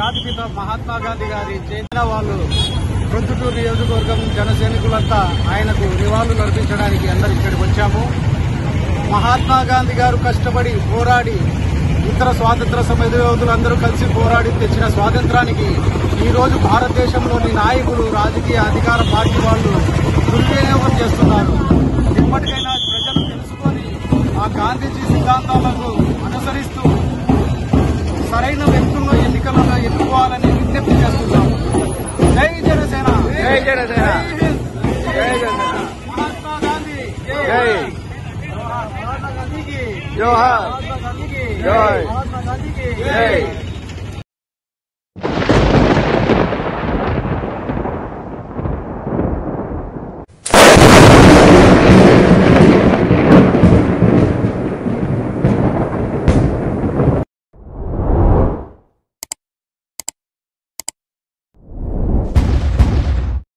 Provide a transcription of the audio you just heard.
జాతిపిత మహాత్మా గాంధీ గారి చెందిన వాళ్ళు ప్రొద్దుటూరు నియోజకవర్గం జన సైనికులంతా ఆయనకు నివాళులు అర్పించడానికి అందరు ఇక్కడికి వచ్చాము మహాత్మా గాంధీ గారు కష్టపడి పోరాడి ఇతర స్వాతంత్ర సమర యోధులందరూ కలిసి పోరాడి తెచ్చిన స్వాతంత్రానికి ఈ రోజు భారతదేశంలోని నాయకులు రాజకీయ అధికార పార్టీ వాళ్ళు దుర్వినియోగం చేస్తున్నారు ఇప్పటికైనా ప్రజలు తెలుసుకొని ఆ గాంధీజీ సిద్ధాంతాలకు అనుసరిస్తూ సరైన వ్యక్తులను ఎన్నికలలో ఎన్నుకోవాలని విజ్ఞప్తి చేస్తున్నాం జై జనసేన జై జనసేన. హింద్. జై జనసేన. మహాత్మా గాంధీ జై. మహాత్మా గాంధీకి జోహార్ మహాత్మా గాంధీకి జై. మహాత్మా గాంధీకి జై.